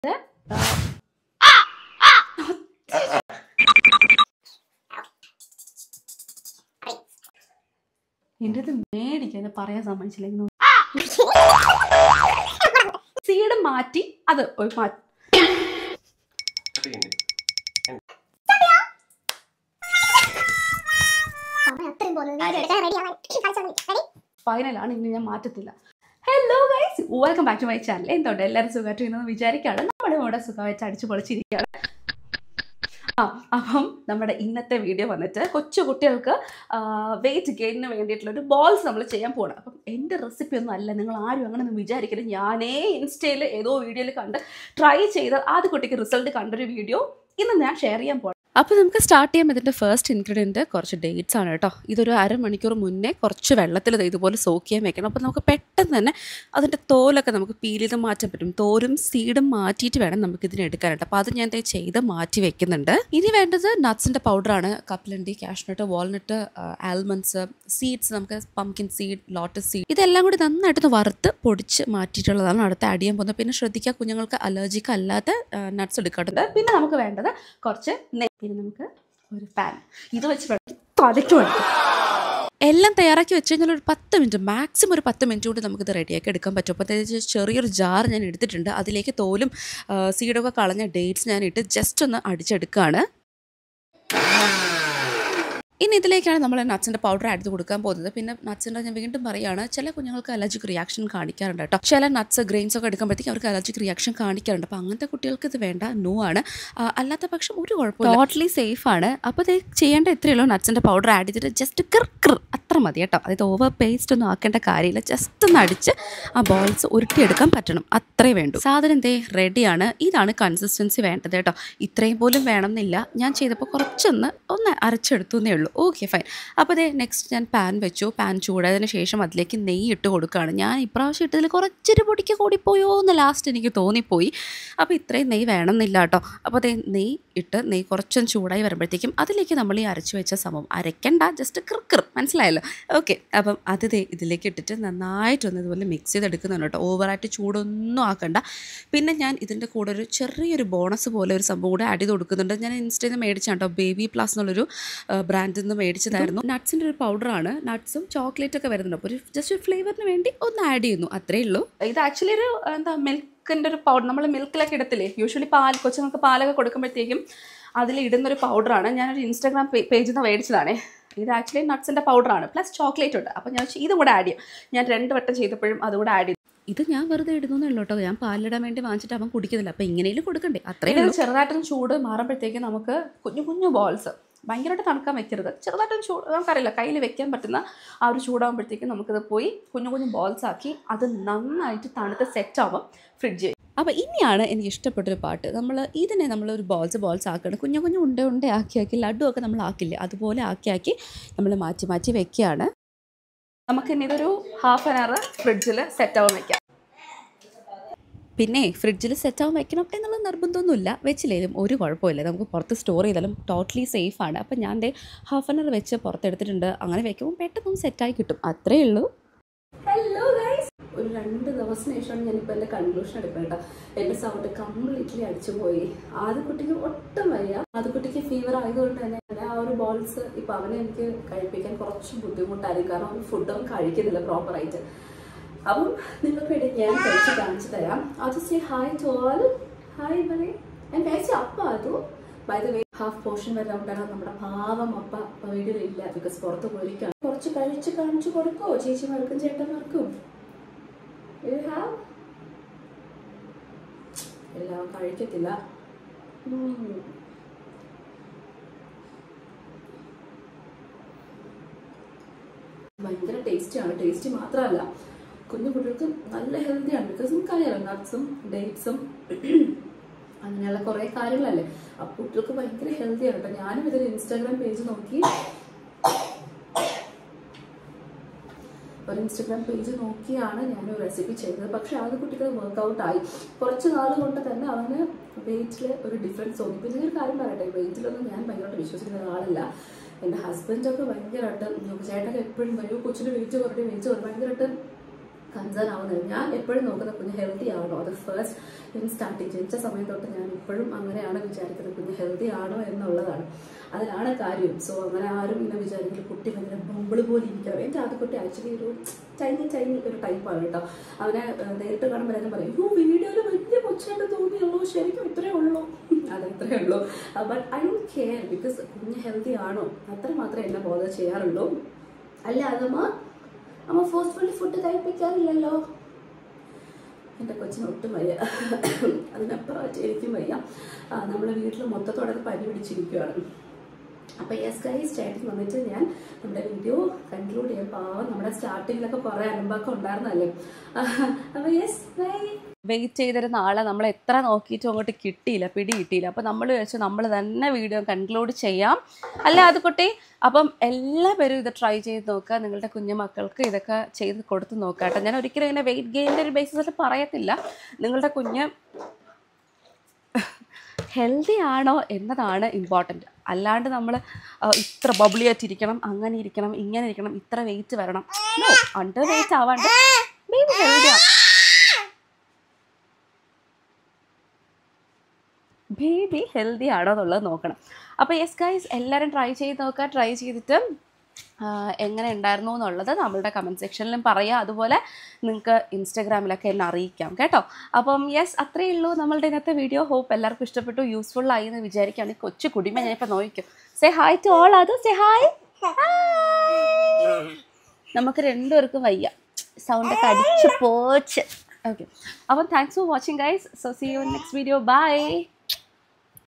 എൻ്റെ ഇത് മേടിക്കാൻ പറയാൻ സമ്മതിച്ചില്ലെങ്കിൽ സീഡ് മാറ്റി അത് ഒരു മാറ്റി സമയം അത്രയും പോകുന്നത് വീഡിയോ എടുക്കാൻ റെഡി ആവാൻ കാണിച്ചാൽ മതി റെഡി ഫൈനലാണ് ഇനി ഞാൻ മാറ്റത്തില്ല hello guys welcome back to my channel എന്തുകൊണ്ട് എല്ലാവരും സുഖമായിട്ടിരുന്നത് വിചാരിക്കുകയാണ് നമ്മുടെ ഇവിടെ സുഖമായിട്ട് അടിച്ചു പൊളിച്ചിരിക്കുകയാണ് ആ അപ്പം നമ്മുടെ ഇന്നത്തെ വീഡിയോ വന്നിട്ട് കൊച്ചു കുട്ടികൾക്ക് വെയിറ്റ് ഗെയിനിന് വേണ്ടിയിട്ടുള്ള ഒരു ബോൾസ് നമ്മൾ ചെയ്യാൻ പോകണം അപ്പം എൻ്റെ റെസിപ്പി ഒന്നും അല്ല നിങ്ങൾ ആരും അങ്ങനെ ഒന്നും വിചാരിക്കരുത് ഞാനേ ഇൻസ്റ്റയിൽ ഏതോ വീഡിയോയിൽ കണ്ട് ട്രൈ ചെയ്ത് ആദ്യ കുട്ടിക്ക് റിസൾട്ട് കണ്ടൊരു വീഡിയോ ഇന്ന് ഞാൻ ഷെയർ ചെയ്യാൻ പോകണം അപ്പോൾ നമുക്ക് സ്റ്റാർട്ട് ചെയ്യാൻ ഇതിൻ്റെ ഫസ്റ്റ് ഇൻഗ്രീഡിയൻറ്റ് കുറച്ച് ഡേറ്റ്സ് ആണ് കേട്ടോ ഇതൊരു അരമണിക്കൂർ മുന്നേ കുറച്ച് വെള്ളത്തിൽ ദേ ഇതുപോലെ സോക്ക് ചെയ്യാൻ വെക്കണം അപ്പോൾ നമുക്ക് പെട്ടെന്ന് തന്നെ അതിൻ്റെ തോലൊക്കെ നമുക്ക് പീൽ ചെയ്ത് മാറ്റാൻ പറ്റും തോരും സീഡും മാറ്റിയിട്ട് വേണം നമുക്ക് ഇതിന് എടുക്കാനായിട്ട് അപ്പോൾ അത് ഞാൻ ദേ ചെയ്ത് മാറ്റി വെക്കുന്നുണ്ട് ഇനി വേണ്ടത് നട്ട്സിൻ്റെ പൗഡറാണ് കപ്പലണ്ടി കാഷ്നട്ട് വാൾനട്ട് ആൽമണ്ട്സ് സീഡ്സ് നമുക്ക് പംകിൻ സീഡ് ലോട്ടസ് സീഡ് ഇതെല്ലാം കൂടി നന്നായിട്ട് വറുത്ത് പൊടിച്ച് മാറ്റിയിട്ടുള്ളതാണ് അടുത്ത് ആഡ് ചെയ്യാൻ പോകുന്നത് പിന്നെ ശ്രദ്ധിക്കുക കുഞ്ഞുങ്ങൾക്ക് അലർജിക്ക് അല്ലാത്ത നട്ട്സ് എടുക്കാറുണ്ട് പിന്നെ നമുക്ക് വേണ്ടത് കുറച്ച് നെയ്യ് പിന്നെ നമുക്ക് ഒരു പാൻ ഇത് വെച്ച് വേണം തലയ്ക്ക് വേണം എല്ലാം തയ്യാറാക്കി വെച്ച് കഴിഞ്ഞാൽ ഒരു പത്ത് മിനിറ്റ് മാക്സിമം ഒരു പത്ത് മിനിറ്റ് കൊണ്ട് നമുക്കിത് റെഡിയാക്കി എടുക്കാൻ പറ്റും അപ്പോൾ അതായത് ചെറിയൊരു ജാർ ഞാൻ എടുത്തിട്ടുണ്ട് അതിലേക്ക് തോലും ആ, സീഡൊക്കെ കളഞ്ഞ ഡേറ്റ്സ് ഞാൻ ഇട്ട് ജസ്റ്റ് ഒന്ന് അടിച്ചെടുക്കുകയാണ് ഇനി ഇതിലേക്കാണ് നമ്മൾ നട്ട്സിൻ്റെ പൗഡർ ആഡ് ചെയ്ത് കൊടുക്കാൻ പോകുന്നത് പിന്നെ നട്ട്സിൻ്റെ ഞാൻ വീണ്ടും പറയുകയാണ് ചില കുഞ്ഞുങ്ങൾക്ക് അലർജിക് റിയാക്ഷൻ കാണിക്കാറുണ്ട് കേട്ടോ ചില നട്ട്സ് ഗ്രെയിൻസ് ഒക്കെ എടുക്കുമ്പോഴത്തേക്കും അവർക്ക് അലർജിക് റിയാക്ഷൻ കാണിക്കാറുണ്ട് അപ്പോൾ അങ്ങനത്തെ കുട്ടികൾക്ക് ഇത് വേണ്ട നോ ആണ് ആ, അല്ലാത്ത പക്ഷം ഒരു കുഴപ്പമില്ല ടോട്ടലി സേഫ് ആണ് അപ്പോൾ ഇത് ചെയ്യേണ്ട എത്രയുള്ളൂ നട്ട്സിൻ്റെ പൗഡർ ആഡ് ചെയ്തിട്ട് ജസ്റ്റ് കിർ കിർ അത്ര മതി കേട്ടോ അതായത് ഓവർ പേസ്റ്റ് ഒന്നും ആക്കേണ്ട കാര്യമില്ല ജസ്റ്റ് ഒന്ന് അടിച്ച് ആ ബോൾസ് ഉരുട്ടിയെടുക്കാൻ പറ്റണം അത്രേ വേണ്ടു സാധനം ദേ റെഡിയാണ് ഇതാണ് കൺസിസ്റ്റൻസി വേണ്ടത് കേട്ടോ ഇത്രയും പോലും വേണമെന്നില്ല ഞാൻ ചെയ്തപ്പോൾ കുറച്ചൊന്ന് ഒന്ന് അരച്ചെടുത്തു എന്നേ ഉള്ളൂ ഓക്കെ ഫൈൻ അപ്പോൾ അതേ നെക്സ്റ്റ് ഞാൻ പാൻ വെച്ചു പാൻ ചൂടായതിന് ശേഷം അതിലേക്ക് നെയ്യ് ഇട്ട് കൊടുക്കുകയാണ് ഞാൻ ഇപ്രാവശ്യം ഇട്ടതിൽ കുറച്ചൊരു പൊടിക്ക് കൂടിപ്പോയോ എന്ന് ലാസ്റ്റ് എനിക്ക് തോന്നിപ്പോയി അപ്പോൾ ഇത്രയും നെയ്യ് വേണമെന്നില്ല കേട്ടോ അപ്പോൾ അതേ നെയ്യ് ഇട്ട് നെയ്യ് കുറച്ചൊന്ന് ചൂടായി വരുമ്പോഴത്തേക്കും അതിലേക്ക് നമ്മൾ ഈ അരച്ച് വെച്ച സമം അരയ്ക്കണ്ട ജസ്റ്റ് കിർ മനസ്സിലായല്ലോ ഓക്കെ അപ്പം അത് ദേ ഇതിലേക്ക് ഇട്ടിട്ട് നന്നായിട്ടൊന്ന് ഇതുപോലെ മിക്സ് ചെയ്തെടുക്കുന്നുണ്ട് കേട്ടോ ഓവറായിട്ട് ചൂടൊന്നും ആക്കണ്ട പിന്നെ ഞാൻ ഇതിൻ്റെ കൂടെ ഒരു ചെറിയൊരു ബോണസ് പോലെ ഒരു സംഭവം കൂടെ ആഡ് ചെയ്ത് കൊടുക്കുന്നുണ്ട് ഞാൻ ഇൻസ്റ്റയിൽ നിന്ന് മേടിച്ചാണ് കേട്ടോ ബേബി പ്ലസ് എന്നുള്ളൊരു ബ്രാൻഡിൽ നിന്ന് മേടിച്ചതായിരുന്നു നട്ട്സിൻ്റെ ഒരു പൗഡറാണ് നട്ട്സും ചോക്ലേറ്റ് ഒക്കെ വരുന്നുണ്ട് അപ്പോൾ ഒരു ജസ്റ്റ് ഒരു ഫ്ലേവറിന് വേണ്ടി ഒന്ന് ആഡ് ചെയ്യുന്നു അത്രേ ഉള്ളൂ ഇത് ആക്ച്വലി ഒരു എന്താ മിൽക്കിൻ്റെ ഒരു പൗഡർ നമ്മൾ മിൽക്കിലൊക്കെ ഇടത്തില്ലേ യൂഷ്വലി പാൽ കൊച്ചുങ്ങൾക്ക് പാലൊക്കെ കൊടുക്കുമ്പോഴത്തേക്കും അതിൽ ഇടുന്നൊരു പൗഡറാണ് ഞാനൊരു ഇൻസ്റ്റാഗ്രാം പേജിൽ നിന്ന് മേടിച്ചതാണേ ഇത് ആക്ച്വലി നട്ട്സിൻ്റെ പൗഡറാണ് പ്ലസ് ചോക്ലേറ്റ് ഉണ്ട് അപ്പോൾ ഞാൻ വെച്ച് ഇതും കൂടെ ആഡ് ചെയ്യും ഞാൻ രണ്ട് വട്ടം ചെയ്തപ്പോഴും അതുകൂടെ ആഡ് ചെയ്തു ഇത് ഞാൻ വെറുതെ ഇടുന്നേ ഉള്ളൂ കേട്ടോ ഞാൻ പാലിടാൻ വേണ്ടി വാങ്ങിച്ചിട്ട് അവൻ കുടിക്കുന്നില്ല അപ്പോൾ ഇങ്ങനെയും കൊടുക്കണ്ടേ അത്രയും ചെറുതായിട്ടൊന്ന് ചൂട് മാറുമ്പോഴത്തേക്ക് നമുക്ക് കുഞ്ഞു കുഞ്ഞു ബോൾസ് ഭയങ്കരമായിട്ട് തണുക്കാൻ വെക്കരുത് ചെറുതായിട്ടൊന്ന് ചൂട് നമുക്കറിയില്ല കയ്യിൽ വെക്കാൻ പറ്റുന്ന ആ ഒരു ചൂടാകുമ്പോഴത്തേക്കും നമുക്കിത് പോയി കുഞ്ഞു കുഞ്ഞു ബോൾസ് ആക്കി അത് നന്നായിട്ട് തണുത്ത് സെറ്റ് ആവും ഫ്രിഡ്ജ് അപ്പോൾ ഇനിയാണ് എനിക്ക് ഇഷ്ടപ്പെട്ടൊരു പാട്ട് നമ്മൾ ഇതിനെ നമ്മൾ ഒരു ബോൾസ് ബോൾസ് ആക്കണം കുഞ്ഞു കുഞ്ഞു ഉണ്ട ഉണ്ട ആക്കി ആക്കി ലഡു ഒക്കെ നമ്മൾ ആക്കില്ലേ അതുപോലെ ആക്കി ആക്കി നമ്മൾ മാറ്റി മാറ്റി വെക്കുകയാണ് നമുക്കിനി ഇതൊരു ഹാഫ് ആൻ അവർ ഫ്രിഡ്ജിൽ സെറ്റ് ആവാൻ വെക്കാം പിന്നെ ഫ്രിഡ്ജിൽ സെറ്റ് ആവാൻ വെക്കണം എന്നുള്ള നിർബന്ധമൊന്നുമില്ല വെച്ചില്ലേലും ഒരു കുഴപ്പമില്ല നമുക്ക് പുറത്ത് സ്റ്റോർ ചെയ്താലും ടോട്ടലി സേഫ് ആണ് അപ്പം ഞാൻ ദേ ഹാഫ് ആൻ അവർ വെച്ച് പുറത്തെടുത്തിട്ടുണ്ട് അങ്ങനെ വെക്കുമ്പോൾ പെട്ടെന്ന് സെറ്റായി കിട്ടും അത്രേ ഉള്ളൂ ഹലോ ഗൈസ് ഒരു രണ്ട് ദിവസത്തിന് ശേഷമാണ് ഞാനിപ്പോൾ എൻ്റെ കൺക്ലൂഷൻ എടുക്കേണ്ട എൻ്റെ സൗണ്ട് കംപ്ലീറ്റ്ലി അടിച്ചു പോയി ആദ്യക്കുട്ടിക്ക് ഒട്ടും വയ്യ ആദ്യക്കുട്ടിക്ക് ഫീവർ ആയതുകൊണ്ട് തന്നെ എൻ്റെ ആ ഒരു ബോൾസ് ഇപ്പം അവനെ എനിക്ക് കഴിപ്പിക്കാൻ കുറച്ച് ബുദ്ധിമുട്ടായിരിക്കും കാരണം അവൻ ഫുഡൊന്നും കഴിക്കുന്നില്ല പ്രോപ്പറായിട്ട് അപ്പം നിങ്ങൾക്ക് വേണ്ടി ഞാൻ കഴിച്ച് കാണിച്ചു തരാം അത് say hi to all hi ബലേ ഞാൻ കഴിച്ച അപ്പ അതു by the way half portion വരെ ഉണ്ടാകാൻ നമ്മുടെ പാവം അപ്പ വീട്ടിലില്ല ബിക്കോസ് പുറത്ത് പോയിരിക്കാം കുറച്ച് കഴിച്ച് കാണിച്ചു കൊടുക്കോ ചേച്ചിമാർക്കും ചേട്ടന്മാർക്കും You have? എല്ലാം കഴിക്കത്തില്ല ഉം. ഭയങ്കര ടേസ്റ്റിയാണ് ടേസ്റ്റ് മാത്രമല്ല കുഞ്ഞു കുട്ടികൾക്ക് നല്ല ഹെൽത്തിയാണ് ബിക്കോസ് നമുക്കറിയാലോ നട്ട്സും ഡേറ്റ്സും അങ്ങനെയുള്ള കുറേ കാര്യങ്ങളല്ലേ അപ്പോൾ കുട്ടികൾക്ക് ഭയങ്കര ഹെൽത്തിയാണ് കേട്ടോ ഞാനും ഇതൊരു ഇൻസ്റ്റാഗ്രാം പേജ് നോക്കി ഒരു ഇൻസ്റ്റഗ്രാം പേജ് നോക്കിയാണ് ഞാൻ ഒരു റെസിപ്പി ചെയ്തത് പക്ഷെ അത് കുട്ടിക്ക് വർക്കൗട്ട് ആയി കുറച്ച് നാൾ കൊണ്ട് തന്നെ അവന് വെയിറ്റിൽ ഒരു ഡിഫറൻസ് തോന്നി പിന്നെ ഒരു കാര്യം പറയട്ടെ വെയിറ്റിലൊന്നും ഞാൻ ഭയങ്കരമായിട്ട് വിശ്വസിക്കുന്ന ഒരാളല്ല എൻ്റെ ഹസ്ബൻഡൊക്കെ ഭയങ്കരമായിട്ട് ചേട്ടൊക്കെ എപ്പോഴും പറയും കൊച്ചിന് വെയിറ്റ് കുറഞ്ഞു വെയിറ്റ് കുറഞ്ഞു ഭയങ്കരമായിട്ട് കൺസേൺ ആവുന്നത് ഞാൻ എപ്പോഴും നോക്കുന്ന കുഞ്ഞ് ഹെൽത്തി ആണോ അത് ഫസ്റ്റ് സ്റ്റാർട്ടിങ് ജനിച്ച സമയം തൊട്ട് ഞാൻ ഇപ്പോഴും അങ്ങനെയാണ് വിചാരിക്കുന്നത് കുഞ്ഞ് ഹെൽത്തി ആണോ എന്നുള്ളതാണ് അതിലാണ് കാര്യം സോ അങ്ങനെ ആരും ഇങ്ങനെ വിചാരിക്കില്ല കുട്ടി ഭയങ്കര ബൊമ്പിള് പോലെ ഇരിക്കണം എൻ്റെ ആദ്യ കുട്ടി ആക്ച്വലി ഒരു ചൈനി ചൈനി ഒരു ടൈപ്പാണ് കേട്ടോ അവനെ ഏഹ്, നേരിട്ട് കാണുമ്പോൾ എല്ലാം പറയും യോ വീഡിയോയിൽ വലിയ കൊച്ചായിട്ട് തോന്നിയുള്ളൂ ശരിക്കും ഇത്രയേ ഉള്ളൂ അതെ ഇത്രയേ ഉള്ളൂ but I don't care because കുഞ്ഞ് ഹെൽത്തി ആണോ അത്ര മാത്രമേ എന്നെ ബോധ ചെയ്യാറുള്ളൂ അല്ല അതമ്മ അമ്മ ഫോഴ്സ്ഫുള്ളി ഫുഡ് കഴിപ്പിക്കാറില്ലല്ലോ എൻ്റെ കൊച്ചിന് ഒട്ടും വയ്യ അതിനപ്പുറമായിട്ട് എനിക്കും വയ്യ നമ്മളെ വീട്ടിൽ മൊത്തത്തോടെ അത് പനി പിടിച്ചിരിക്കുകയാണ് അപ്പോൾ യെസ് ഗൈസ് ചേട്ടൻ വന്നിട്ട് ഞാൻ നമ്മുടെ വീഡിയോ കൺക്ലൂഡ് ചെയ്യാൻ പാവം നമ്മുടെ സ്റ്റാർട്ടിങ്ങിലൊക്കെ കുറേ അനുഭവമൊക്കെ ഉണ്ടായിരുന്നല്ലേ അപ്പോൾ യെസ് ബൈ വെയിറ്റ് ചെയ്തിരുന്ന ആളെ നമ്മൾ എത്ര നോക്കിയിട്ടും അങ്ങോട്ട് കിട്ടിയില്ല പിടി കിട്ടിയില്ല അപ്പോൾ നമ്മൾ വെച്ച് നമ്മൾ തന്നെ വീഡിയോ കൺക്ലൂഡ് ചെയ്യാം അല്ല അത് കുട്ടി അപ്പം എല്ലാ പേരും ഇത് ട്രൈ ചെയ്ത് നോക്കുക നിങ്ങളുടെ കുഞ്ഞു മക്കൾക്ക് ഇതൊക്കെ ചെയ്ത് കൊടുത്ത് നോക്കുക കേട്ടോ ഞാൻ ഒരിക്കലും ഇങ്ങനെ വെയിറ്റ് ഗെയിൻ്റെ ഒരു ബേസിസിൽ പറയത്തില്ല നിങ്ങളുടെ കുഞ്ഞ് ഹെൽത്തി ആണോ എന്നതാണ് ഇമ്പോർട്ടൻറ്റ് അല്ലാണ്ട് നമ്മൾ ഇത്ര ബബിളി ആയിട്ടിരിക്കണം അങ്ങനെ ഇരിക്കണം ഇങ്ങനെ ഇരിക്കണം ഇത്ര വെയിറ്റ് വരണം നോ അണ്ടർ വെയിറ്റ് ആവാണ്ട് ബേബി ഹെൽത്തി ബേബി ഹെൽത്തി ആണോ എന്നുള്ളത് നോക്കണം അപ്പോൾ യെസ് ഗൈസ് എല്ലാവരും ട്രൈ ചെയ്ത് നോക്കുക ട്രൈ ചെയ്തിട്ട് ആ, എങ്ങനെ ഉണ്ടായിരുന്നു എന്നുള്ളത് നമ്മളുടെ കമൻറ്റ് സെക്ഷനിലും പറയാം അതുപോലെ നിങ്ങൾക്ക് ഇൻസ്റ്റാഗ്രാമിലൊക്കെ എന്നെ അറിയിക്കാം കേട്ടോ അപ്പം യെസ് അത്രയേ ഉള്ളൂ നമ്മളുടെ ഇന്നത്തെ വീഡിയോ ഹോപ്പ് എല്ലാവർക്കും ഇഷ്ടപ്പെട്ടു യൂസ്ഫുൾ ആയി എന്ന് വിചാരിക്കുകയാണെങ്കിൽ കൊച്ചു കുടിമ ഞാനിപ്പോൾ നോക്കിക്കും സേ ഹായ് ടു ഓൾ അത് സേ ഹായ് നമുക്ക് രണ്ടുപേർക്കും വയ്യ സൗണ്ടൊക്കെ അടിച്ച് പോച്ച് ഓക്കെ അപ്പം thanks for watching guys so see you next video by